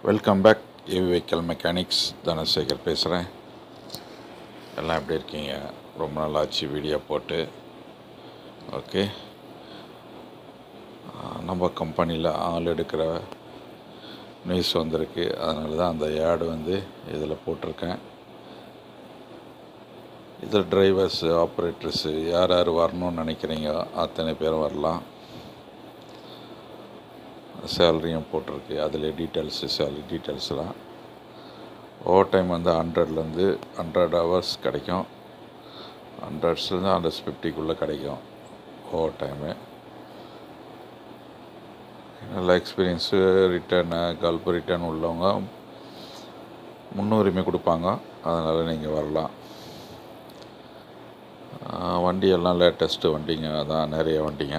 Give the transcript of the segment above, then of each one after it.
welcome back a vehicle mechanics Dhanasekar பேசுகிறேன் எல்லாம் எப்படி இருக்கீங்க ரொம்ப நாள் ஆச்சு வீடியோ போட்டு ஓகே நம்ம கம்பெனியில் ஆள் எடுக்கிற நியூஸ் வந்திருக்கு அதனால தான் அந்த ஆடு வந்து இதில் போட்டிருக்கேன் இதில் டிரைவர்ஸு ஆப்ரேட்டர்ஸு யார் யார் வரணும்னு நினைக்கிறீங்க அத்தனை பேரும் வரலாம் சேலரியும் போட்டிருக்கு அதில் டீட்டெயில்ஸு சேலரி டீட்டெயில்ஸ்லாம் ஓவர் டைம் வந்து ஹண்ட்ரட்லேருந்து ஹண்ட்ரட் ஹவர்ஸ் கிடைக்கும் ஹண்ட்ரட்ஸ்லேருந்து ஹண்ட்ரட் ஃபிஃப்டிக்குள்ளே கிடைக்கும் ஓவர் டைமு நல்ல எக்ஸ்பீரியன்ஸு ரிட்டர்னு கல்ப் ரிட்டர்ன் உள்ளவங்க முன்னுரிமை கொடுப்பாங்க அதனால் நீங்கள் வரலாம் வண்டியெல்லாம் லேட்டஸ்ட்டு வண்டிங்க தான் நிறைய வண்டிங்க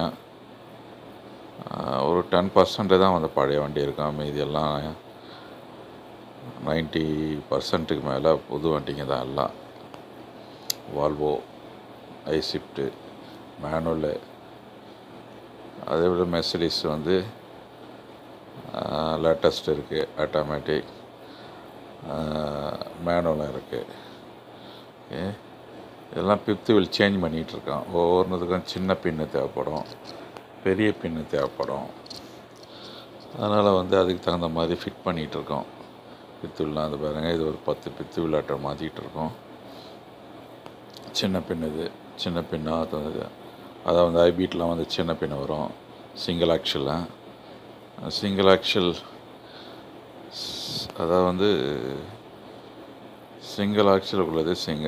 ஒரு டென் பர்சன்ட் தான் வந்து பழைய வண்டி இருக்கும் மீதியெல்லாம் நைன்ட்டி பர்சன்ட்டுக்கு மேலே புது வண்டிங்க தான் எல்லாம் வால்வோ ஐசிப்ட்டு மேனுவலு அதே விட மெர்சடிஸ் வந்து லேட்டஸ்ட் இருக்குது ஆட்டோமேட்டிக் மேனுவலும் இருக்குது ஓகே இதெல்லாம் ஃபிஃப்த்து வில் சேஞ்ச் பண்ணிகிட்ருக்கோம் ஒவ்வொன்றுத்துக்கும் சின்ன பின்னு தேவைப்படும் பெரிய பின்னு தேவைப்படும் அதனால் வந்து அதுக்கு தகுந்த மாதிரி ஃபிட் பண்ணிகிட்ருக்கோம் பித்துவில்லாம் அது பாருங்கள் இது ஒரு பத்து பித்து விளையாட்டை மாற்றிக்கிட்டு இருக்கோம் சின்ன பின் இது சின்ன பின்னாக அது வந்து அதாவது வந்து ஐபீட்லாம் வந்து சின்ன பின் வரும் சிங்கிள் ஆக்ஷலாக சிங்கிள் ஆக்ஷல் அதாவது வந்து சிங்கிள் ஆக்ஷல் உள்ளது சிங்க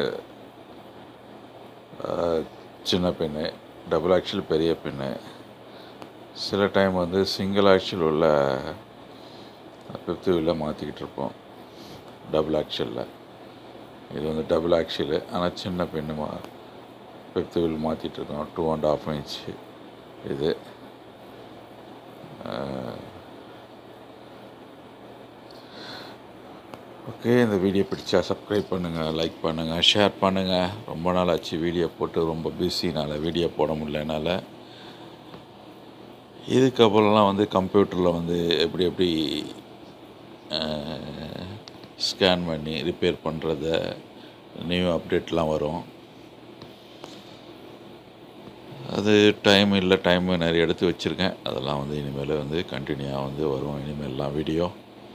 சின்ன பின்னு டபுள் ஆக்ஷல் பெரிய பின்னு சில டைம் வந்து சிங்கிள் ஆக்ஷல் உள்ள ஃபிஃப்த் வீலில் மாற்றிக்கிட்டு இருப்போம் டபுள் ஆக்ஷலில் இது வந்து டபுள் ஆக்ஷலு ஆனால் சின்ன பின்னு மா ஃபிஃப்த் வீல் மாற்றிட்டு இருக்கோம் டூ அண்ட் ஆஃப் இன்ச்சு இது ஓகே இந்த வீடியோ பிடிச்சா சப்ஸ்கிரைப் பண்ணுங்கள் லைக் பண்ணுங்கள் ஷேர் பண்ணுங்கள் ரொம்ப நாள் ஆச்சு வீடியோ போட்டு ரொம்ப பிஸினால் வீடியோ போட முடியல என்னால் இதுக்கப்புறம்லாம் வந்து கம்ப்யூட்டரில் வந்து எப்படி எப்படி ஸ்கேன் பண்ணி ரிப்பேர் பண்ணுறத நியூ அப்டேட்லாம் வரும் அது டைம் இல்லை டைம் நிறைய எடுத்து வச்சுருக்கேன் அதெல்லாம் வந்து இனிமேல் வந்து கண்டினியூவாக வந்து வரும் இனிமேல்லாம் வீடியோ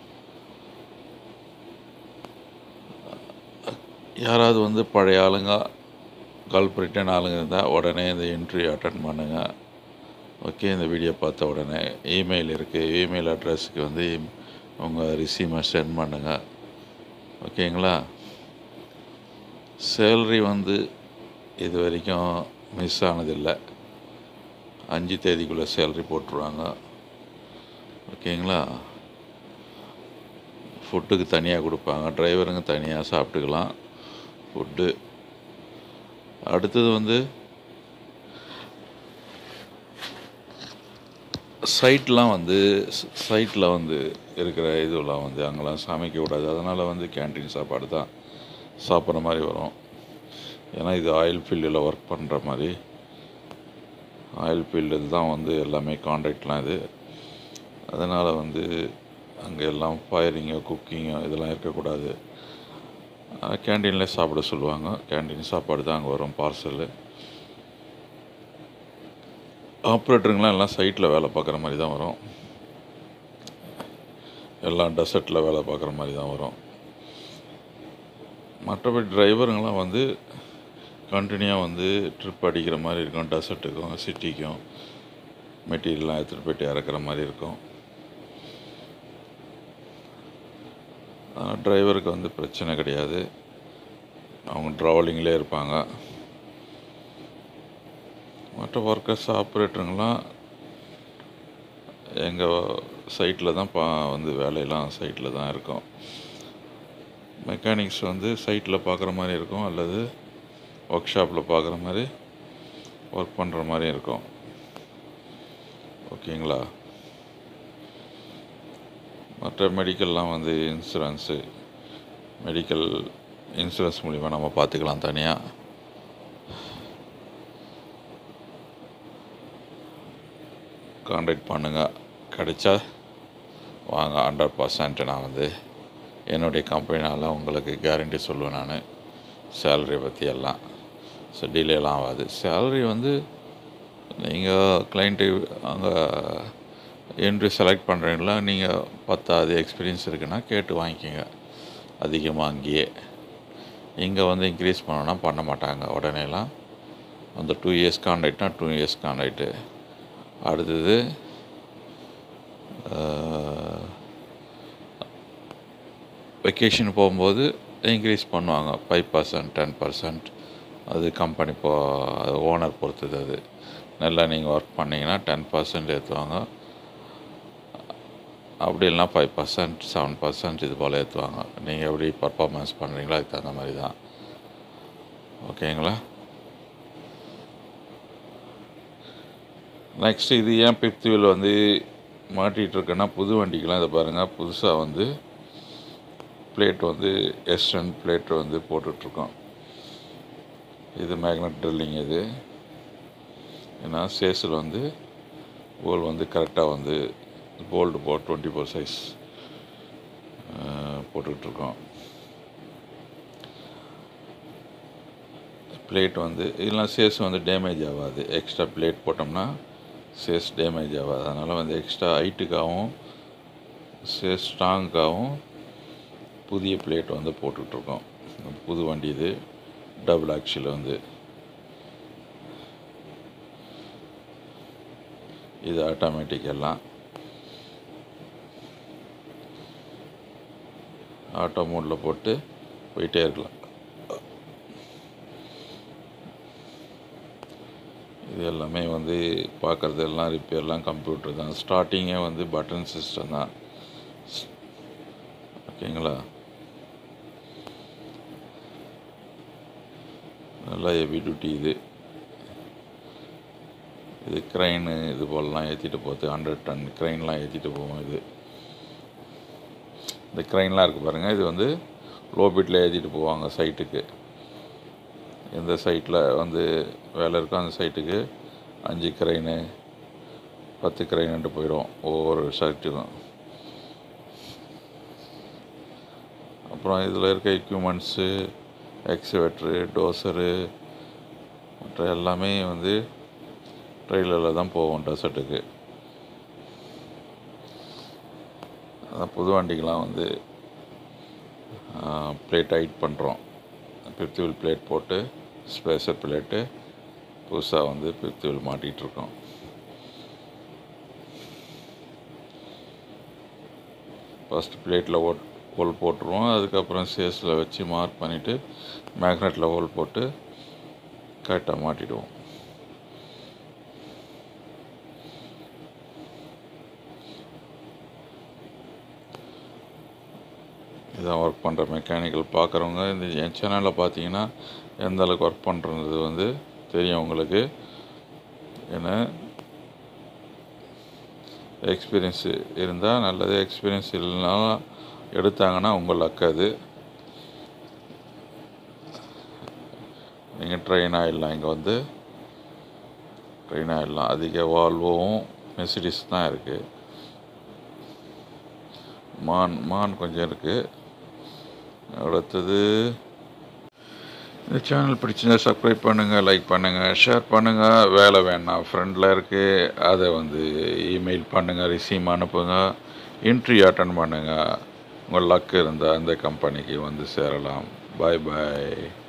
யாராவது வந்து பழைய ஆளுங்க கால்பரேட்டான ஆளுங்க இருந்தால் உடனே இந்த இன்டர்வியூ அட்டன் பண்ணுங்கள் ஓகே இந்த வீடியோ பார்த்த உடனே இமெயில் இருக்குது இமெயில் அட்ரஸுக்கு வந்து உங்கள் ரிசீமை சென்ட் பண்ணுங்கள் ஓகேங்களா சேல்ரி வந்து இது வரைக்கும் மிஸ் ஆனதில்லை அஞ்சு தேதிக்குள்ளே சேல்ரி போட்டுருவாங்க ஓகேங்களா ஃபுட்டுக்கு தனியாக கொடுப்பாங்க டிரைவருங்க தனியாக சாப்பிட்டுக்கலாம் ஃபுட்டு அடுத்தது வந்து சைட்லாம் வந்து சைட்டில் வந்து இருக்கிற இதுலாம் வந்து அங்கெல்லாம் சமைக்க கூடாது அதனால் வந்து கேன்டீன் சாப்பாடு தான் சாப்பிட்ற மாதிரி வரும் ஏன்னா இது ஆயில் ஃபீல்டில் ஒர்க் பண்ணுற மாதிரி ஆயில் ஃபீல்டு தான் வந்து எல்லாமே கான்ட்ராக்ட்லாம் இது அதனால் வந்து அங்கே எல்லாம் ஃபயரிங்கோ குக்கிங்கோ இதெல்லாம் இருக்கக்கூடாது கேன்டீனில் சாப்பிட சொல்லுவாங்க கேன்டீன் சாப்பாடு தான் அங்கே வரும் பார்சலு ஆப்ரேட்டருங்களாம் எல்லாம் சைட்டில் வேலை பார்க்குற மாதிரி தான் வரும் எல்லாம் டெசர்ட்டில் வேலை பார்க்குற மாதிரி தான் வரும் மற்றபடி டிரைவருங்களாம் வந்து கண்டினியூவாக வந்து ட்ரிப் அடிக்கிற மாதிரி இருக்கும் டெசர்ட்டுக்கும் சிட்டிக்கும் மெட்டீரியல்லாம் எடுத்துகிட்டு போயிட்டு இறக்குற மாதிரி இருக்கும் டிரைவருக்கு வந்து பிரச்சனை கிடையாது அவங்க ட்ராவலிங்லேயே இருப்பாங்க மற்ற ஒர்க்கர்ஸ் ஆப்ரேட்டருங்களாம் எங்கள் சைட்டில் தான் பா வந்து வேலையெல்லாம் சைட்டில் தான் இருக்கும் மெக்கானிக்ஸ் வந்து சைட்டில் பார்க்குற மாதிரி இருக்கும் அல்லது ஒர்க் ஷாப்பில் பார்க்குற மாதிரி ஒர்க் பண்ணுற மாதிரி இருக்கும் ஓகேங்களா மற்ற மெடிக்கல்லாம் வந்து இன்சூரன்ஸு மெடிக்கல் இன்சூரன்ஸ் மூலிமா நம்ம பார்த்துக்கலாம் தனியாக காண்டாக்ட் பண்ணுங்கள் கிடைச்சா வாங்க ஹண்ட்ரட் பர்சன்ட் நான் வந்து என்னுடைய கம்பெனினால் உங்களுக்கு கேரண்டி சொல்லுவேன் நான் சேலரி பற்றி எல்லாம் ஸோ டிலேலாம் ஆகாது சேலரி வந்து நீங்கள் கிளைண்ட்டு அங்கே என்ட்ரி செலக்ட் பண்ணுறீங்களா நீங்கள் பத்தாவது எக்ஸ்பீரியன்ஸ் இருக்குன்னா கேட்டு வாங்கிக்கோங்க அதிகமாக அங்கேயே இங்கே வந்து இன்க்ரீஸ் பண்ணோன்னா பண்ண மாட்டாங்க உடனேலாம் அந்த டூ இயர்ஸ் கான்ட்ராக்ட்னா டூ இயர்ஸ் கான்ட்ராக்ட்டு அடுத்தது வெக்கேஷன் போகும்போது இன்க்ரீஸ் பண்ணுவாங்க ஃபைவ் பர்சன்ட் டென் பர்சன்ட் அது கம்பெனி போ அது ஓனர் பொறுத்தது அது நல்லா நீங்கள் ஒர்க் பண்ணிங்கன்னா டென் பர்சன்ட் ஏற்றுவாங்க அப்படி இல்லைனா ஃபைவ் பர்சன்ட் செவன் பர்சன்ட் இது போல் ஏற்றுவாங்க நீங்கள் எப்படி பர்ஃபார்மன்ஸ் பண்ணுறீங்களோ அதுக்கு தகுந்த மாதிரி தான் ஓகேங்களா நெக்ஸ்ட் இது ஏன் ஃபிஃப்த் வீல் வந்து மாட்டிகிட்டு இருக்கேன்னா புது வண்டிக்கெலாம் இதை பாருங்கள் புதுசாக வந்து பிளேட் வந்து எஸ்டன் பிளேட் வந்து போட்டுட்ருக்கோம் இது மேக்னட் ட்ரில்லிங் இது ஏன்னா சேஸில் வந்து போல் வந்து கரெக்டாக வந்து போல்டு போ டுவெண்ட்டி ஃபோர் சைஸ் போட்டுட்ருக்கோம் பிளேட் வந்து இதெல்லாம் சேஸ் வந்து டேமேஜ் ஆகாது எக்ஸ்ட்ரா பிளேட் போட்டோம்னா சேஸ் டேமேஜ் ஆகாது அதனால் வந்து எக்ஸ்ட்ரா ஹைட்டுக்காகவும் சேஸ் ஸ்ட்ராங்காகவும் புதிய பிளேட் வந்து போட்டுட்ருக்கோம் புது வண்டி இது டபுள் ஆக்சில் வந்து இது ஆட்டோமேட்டிக் எல்லாம் ஆட்டோ மோடில் போட்டு போயிட்டே இருக்கலாம் இது எல்லாமே வந்து பார்க்குறது எல்லாம் ரிப்பேர்லாம் கம்ப்யூட்டர் தான் ஸ்டார்டிங்கே வந்து பட்டன் சிஸ்டம் தான் ஓகேங்களா நல்லா ஹெவி டியூட்டி இது இது க்ரைனு இது போலலாம் ஏற்றிட்டு போகுது ஹண்ட்ரட் டன் க்ரைன்லாம் ஏற்றிட்டு போவோம் இது இந்த க்ரைன்லாம் இருக்குது பாருங்கள் இது வந்து லோ பிட்டில் ஏற்றிட்டு போவாங்க சைட்டுக்கு எந்த சைட்டில் வந்து வேலை இருக்கோ அந்த சைட்டுக்கு அஞ்சு க்ரைனு பத்து க்ரைனுன்ட்டு போயிடும் ஒவ்வொரு சைட்டுக்கும் அப்புறம் இதில் இருக்க எக்யூப்மெண்ட்ஸு எக்ஸிவேட்ரு டோசரு மற்ற எல்லாமே வந்து ட்ரெயிலரில் தான் போவோம் டெசர்ட்டுக்கு அதான் புது வண்டிக்கெலாம் வந்து பிளேட் ஹைட் பண்ணுறோம் ஃபிஃப்த் வீல் பிளேட் போட்டு ஸ்பேசர் பிளேட்டு புதுசாக வந்து ஃபிஃப்த் வீல் மாட்டிகிட்ருக்கோம் ஃபஸ்ட் பிளேட்டில் ஓட் ஹோல் போட்டுருவோம் அதுக்கப்புறம் சேஸில் வச்சு மார்க் பண்ணிவிட்டு மேக்னெட்டில் ஹோல் போட்டு கரெக்டாக மாட்டிடுவோம் இதான் ஒர்க் பண்ணுற மெக்கானிக்கல் பார்க்குறவங்க இந்த என் சேனலில் பார்த்தீங்கன்னா எந்த அளவுக்கு ஒர்க் பண்ணுறது வந்து தெரியும் உங்களுக்கு ஏன்னா எக்ஸ்பீரியன்ஸு இருந்தால் நல்லது எக்ஸ்பீரியன்ஸ் இல்லைனாலும் எடுத்தாங்கன்னா உங்கள் லக் அது நீங்கள் ட்ரெயின் ஆகிடலாம் இங்கே வந்து ட்ரெயின் ஆகிடலாம் அதிக வால்வோவும் மெசிடிஸ் தான் இருக்குது மான் மான் கொஞ்சம் இருக்குது அடுத்தது இந்த சேனல் பிடிச்சிருந்தா சப்ஸ்கிரைப் பண்ணுங்கள் லைக் பண்ணுங்கள் ஷேர் பண்ணுங்கள் வேலை வேணாம் ஃப்ரெண்டில் இருக்குது அதை வந்து இமெயில் பண்ணுங்கள் ரிசீம் அனுப்புங்க இன்ட்ரிவ் அட்டன் பண்ணுங்கள் உங்கள் லக் இருந்தால் அந்த கம்பெனிக்கு வந்து சேரலாம் பாய் பாய்